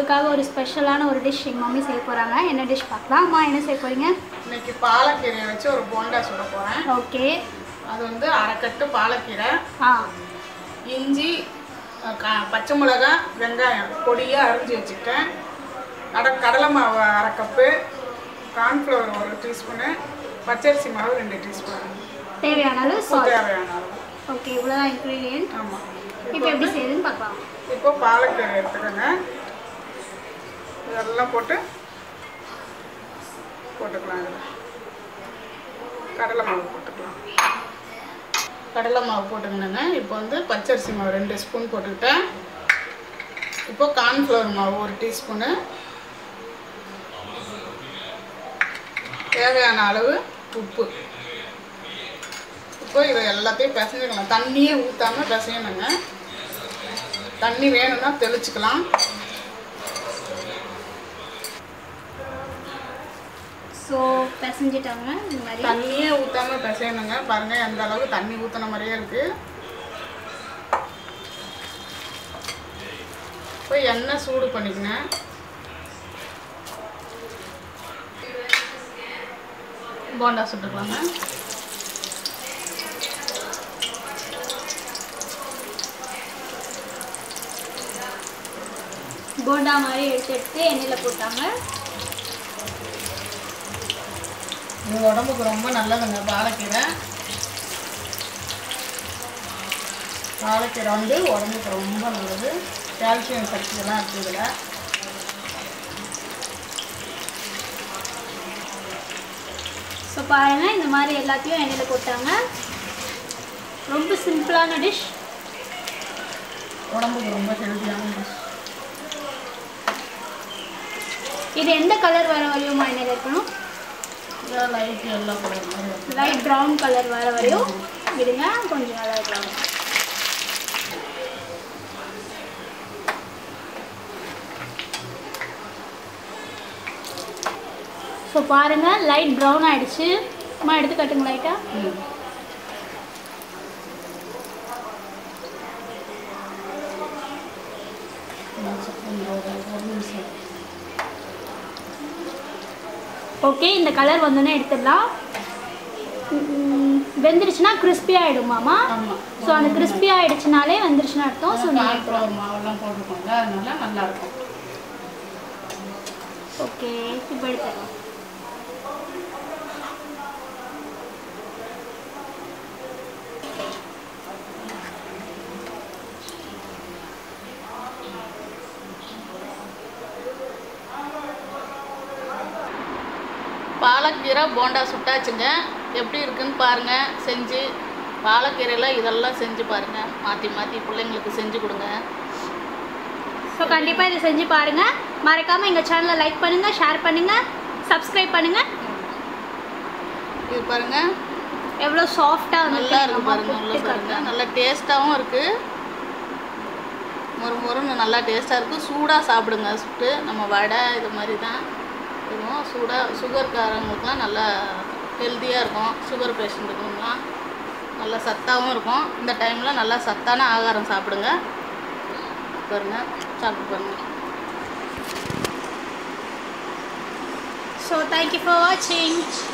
உங்களுக்காக ஒரு ஸ்பெஷலான ஒரு டிஷ் எங்கள் மம்மி செய்ய போகிறாங்க என்ன டிஷ் பார்க்கலாம் அம்மா என்ன செய்ய போகிறீங்க இன்னைக்கு பாலக்கீரையை வச்சு ஒரு போண்டா சுட போகிறேன் ஓகே அது வந்து அரைக்கட்டு பாலக்கீரை ஆ இஞ்சி அஹ், க- பச்சை மிளகாய் வெங்காயம் பொடியாக அரிஞ்சு வச்சுக்கிட்டேன் அட கடலை மாவு அரை கப்பு கார்ன்ஃப்ளவர் ஒரு டீஸ்பூனு பச்சரிசி மாவு ரெண்டு டீஸ்பூன் தேவையான அளவு சால்ட் தேவையான அளவு ஓகே இவ்வளோதான் இன்க்ரீடியன்ட் ஆமாம் இப்போ எப்படி செய்யுதுன்னு பார்க்கலாம் இப்போ பாலக்கீரை எடுத்துக்கோங்க இதெல்லாம் போட்டு போட்டுக்கலாம் இதில் கடலை மாவு போட்டுக்கலாம் கடலை மாவு போட்டுக்கணுங்க இப்போ வந்து பச்சரிசி மாவு ரெண்டு ஸ்பூன் போட்டுக்கிட்டேன் இப்போ கார்ன்ஃப்ளவர் மாவு ஒரு டீஸ்பூனு தேவையான அளவு உப்பு இப்போ இதை எல்லாத்தையும் பிசைஞ்சுக்கலாம் தண்ணியே ஊற்றாமல் பிசையணுங்க தண்ணி வேணும்னா தெளிச்சுக்கலாம் ஸோ பிசைஞ்சிட்டாங்க இந்த மாதிரி தண்ணியே ஊற்றாம பிசையணுங்க பாருங்க எந்த அளவுக்கு தண்ணி ஊற்றின மாதிரியே இருக்கு இப்போ எண்ணெய் சூடு பண்ணிக்கினேன் போண்டா சுட்டுக்கலாங்க போண்டா மாதிரி எடுத்து எடுத்து எண்ணெயில் போட்டாங்க இது உடம்புக்கு ரொம்ப நல்லதுங்க பாலக்கீரை பாலக்கீரை வந்து உடம்புக்கு ரொம்ப நல்லது கால்சியம் சக்தியெல்லாம் இருக்குது இதில் ஸோ பாருங்கள் இந்த மாதிரி எல்லாத்தையும் எண்ணெயில் போட்டாங்க ரொம்ப சிம்பிளான டிஷ் உடம்புக்கு ரொம்ப ஹெல்த்தியான டிஷ் இது எந்த கலர் வர வரையும் எண்ணெயில் இருக்கணும் இதான் லைட் எல்லாம் கலர் மாதிரி இருக்கும். லைட் ப்ரௌன் கலர் வர வரையும் விடுங்க கொஞ்சம் நல்லா இருக்கலாம் ஸோ பாருங்கள் லைட் ப்ரௌன் ஆயிடுச்சு அம்மா எடுத்து கட்டுங்க லைட்டாக ம். ஒரு நிமிஷம் ஓகே இந்த கலர் வந்தோடனே எடுத்துடலாம் ம், வெந்துருச்சுன்னா கிறிஸ்பி ஆகிடுமாமா ஆமாம் ஸோ அந்த கிறிஸ்பி ஆகிடுச்சுனாலே வந்துருச்சுன்னு அர்த்தம் ஸோ நீங்கள் கார்ன்ஃப்ளவர் மாவெல்லாம் போட்டிருக்கோங்க அதனால நல்லா இருக்கும் ஓகே இப்போ எடுத்துடலாம் பாலக்கீரை போண்டா சுட்டாச்சுங்க எப்படி இருக்குன்னு பாருங்கள் செஞ்சு பாலக்கீரையில் இதெல்லாம் செஞ்சு பாருங்கள் மாற்றி மாற்றி பிள்ளைங்களுக்கு செஞ்சு கொடுங்க ஸோ கண்டிப்பாக இதை செஞ்சு பாருங்கள் மறக்காமல் எங்கள் சேனலை லைக் பண்ணுங்கள் ஷேர் பண்ணுங்கள் சப்ஸ்கிரைப் பண்ணுங்கள் இது பாருங்கள் எவ்வளோ சாஃப்டாக நல்லா இருக்கு பாருங்க நல்லா பாருங்க நல்லா டேஸ்ட்டாகவும் இருக்குது மொறு மொறுன்னு நல்லா டேஸ்ட்டாக இருக்குது சூடாக சாப்பிடுங்க சுட்டு நம்ம வடை இது மாதிரி தான் இதுவும் சூடாக சுகர்காரங்களுக்குலாம் நல்லா ஹெல்த்தியாக இருக்கும் சுகர் பேஷண்ட்டுக்குலாம் நல்லா சத்தாகவும் இருக்கும் இந்த டைமில் நல்லா சத்தான ஆகாரம் சாப்பிடுங்க பாருங்க சாப்பிட்டு பாருங்க ஸோ தேங்க்யூ ஃபார் வாட்சிங்